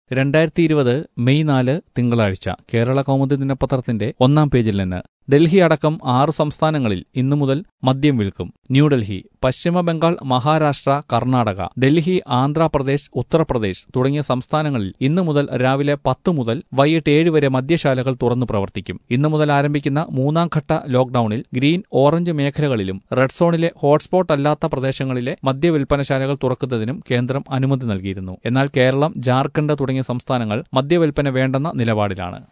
രണ്ടായിരത്തി ഇരുപത് മെയ് നാല് തിങ്കളാഴ്ച കേരള കൗമുദി ദിനപത്രത്തിന്റെ ഒന്നാം പേജിൽ നിന്ന് ഡൽഹി അടക്കം ആറ് സംസ്ഥാനങ്ങളിൽ ഇന്നു മുതൽ മദ്യം വിൽക്കും ന്യൂഡൽഹി പശ്ചിമ ബംഗാൾ മഹാരാഷ്ട്ര കർണാടക ഡൽഹി ആന്ധ്രാപ്രദേശ് ഉത്തർപ്രദേശ് തുടങ്ങിയ സംസ്ഥാനങ്ങളിൽ ഇന്നു മുതൽ രാവിലെ പത്ത് മുതൽ വൈകിട്ട് ഏഴ് വരെ മദ്യശാലകൾ തുറന്നു പ്രവർത്തിക്കും ഇന്നു മുതൽ ആരംഭിക്കുന്ന മൂന്നാം ഘട്ട ലോക്ഡൌണിൽ ഗ്രീൻ ഓറഞ്ച് മേഖലകളിലും റെഡ് സോണിലെ ഹോട്ട്സ്പോട്ട് അല്ലാത്ത പ്രദേശങ്ങളിലെ മദ്യവിൽപ്പനശാലകൾ തുറക്കുന്നതിനും കേന്ദ്രം അനുമതി നൽകിയിരുന്നു എന്നാൽ കേരളം ജാർഖണ്ഡ് തുടങ്ങിയ സംസ്ഥാനങ്ങൾ മദ്യവിൽപ്പന വേണ്ടെന്ന നിലപാടിലാണ്